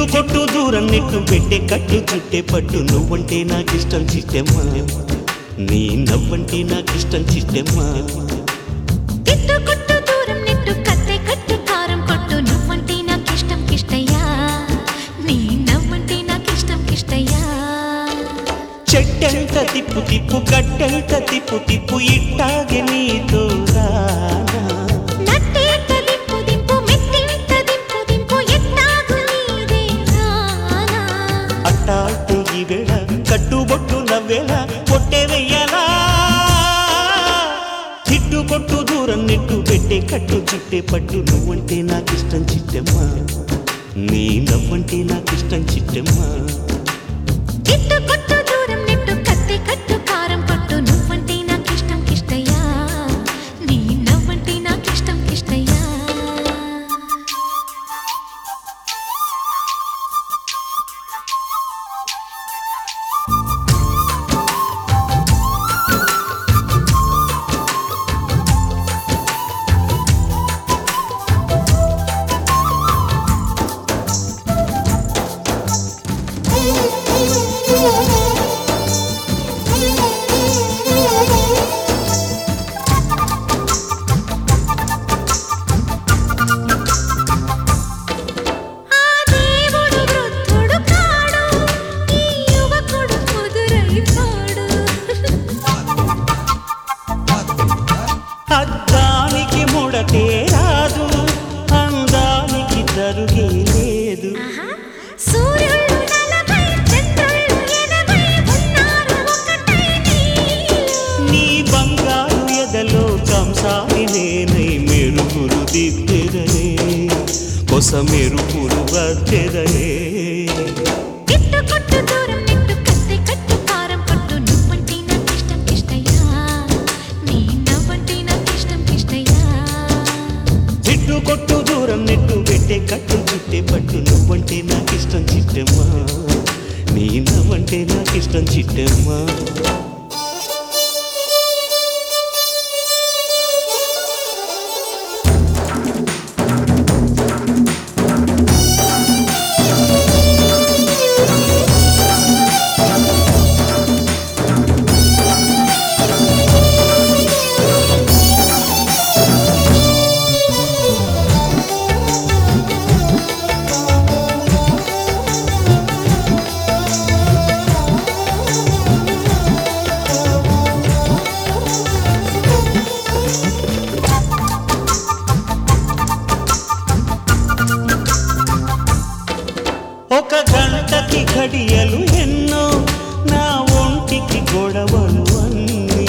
తిట్టు కొట్టు దూరం నెట్టు పెట్టే కట్టు చుట్టే పట్టు నువ్వంటే నాకిష్టం చిట్టెమ్మా నీ నవ్వంటే నాకిష్టం చిట్టెమ్మా తిట్టు కొట్టు దూరం నెట్టు కత్తే కట్టు కారం కొట్టు నువ్వంటే నాకిష్టం కిష్టయ్యా నీ నవ్వంటే నాకిష్టం కిష్టయ్యా చెట్టెంట తిప్పు తిప్పు గట్టెంట తిప్పు తిప్పు ఇట్టాగే నీతో రానా నట్టేట దింపు దింపు మెట్టేట దింపు దింపు ఎట్టాగు నీదే రానా అట్టాటే ఈ వేళ కట్టుబొట్టు నవ్వేళ కొట్టే వెయ్యాలా తిట్టు కొట్టు దూరం నెట్టు పెట్టే కట్టు చుట్టే పట్టు నువ్వంటే నాకిష్టం చిట్టెమ్మా నీ నవ్వంటే నాకిష్టం చిట్టెమ్మా తిట్టు కొట్టు దూరం నెట్టు కత్తే కట్టు కారం కొట్టు నువ్వంటే నాకిష్టం కిష్టయ్యా నీ నవ్వంటే నాకిష్టం కిష్టయ్యా ఆ దేవుడు వృద్ధుడు కాడు ఈ యువకుడు ముదురైపోడు అద్దానికి ముడతే రాదు అందానికి తరుగే లేదు సూర్యుడు నలభై చంద్రుళ్ళు ఎనభై ఉన్నారు ఒకటై నీలో నీ బంగారు ఎదలో కంసాలి నేనై మెరుగులు దిద్దెదనే కొస మెరుగులు వద్దెదనే తిట్టు కొట్టు దూరం నెట్టు కత్తి కట్టు కారం కొట్టు నువ్వంటే నాకిష్టం కిష్టయ్యా నీ నవ్వంటే నాకిష్టం కిష్టయ్యా చిట్టు కొట్టు దూరం నెట్టు పెట్టే కట్టు చుట్టే పట్టు నువ్వంటే నాకిష్టం చిట్టమ్మా నీ నవ్వంటే నాకిష్టం చిట్టమ్మా ఒక గంటకి घడియలు ఎన్నో నా ఒంటికి గొడవలు అన్నీ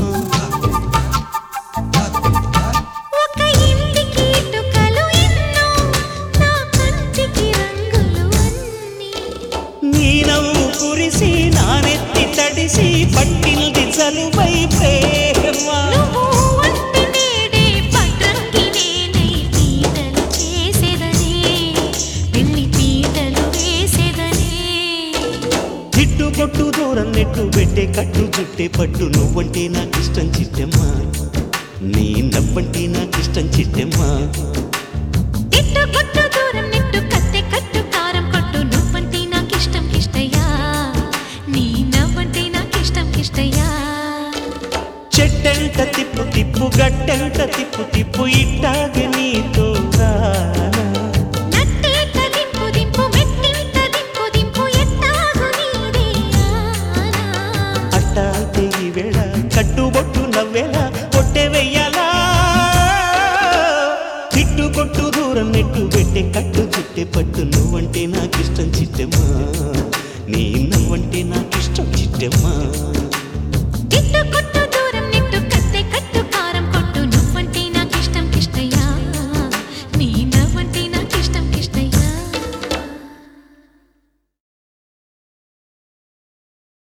ఒక ఇంటికి ఇటుకలు ఎన్నో నా కంటికి రంగులు అన్నీ నీ నవ్వు కురిసి నానెత్తి తడిసి పట్టింది చలువై ప్రేమ నువ్వు ఒంటి నేడే పట్రంగి నేనై పీటలు చేసేదనే పెళ్లి పీటలు వేసేదనే తిట్టు కొట్టు దూరం నెట్టు పెట్టే కట్టు చుట్టే పట్టు నువ్వంటే నాకిష్టం చిట్టమ్మా నీ నవ్వంటే నాకిష్టం చిట్టమ్మా తిట్టు కొట్టు దూరం నెట్టు కత్తె కట్టు కారం కొట్టు నువ్వంటే నాకిష్టం కిష్టయ్యా నీ నవ్వంటే నాకిష్టం కిష్టయ్యా చెట్టెంట తిప్పు తిప్పు గట్టెంట తిప్పు తిప్పు ఇట్టాగే నీతో రానా నట్టేట దింపు దింపు మెట్టింట దింపు దింపు ఎట్టాగు నీదే ఆనా అట్టాగే ఈ వేళ కట్టుబొట్టు నవ్వేలా కొట్టే వెయ్యాలా తిట్టు కొట్టు దూరం నెట్టు పెట్టే కట్టు చుట్టే పట్టు నువ్వంటే నాకిష్టం చిట్టమ్మా నీ నవ్వంటే నాకిష్టం చిట్టమ్మా తిట్టు కొట్టు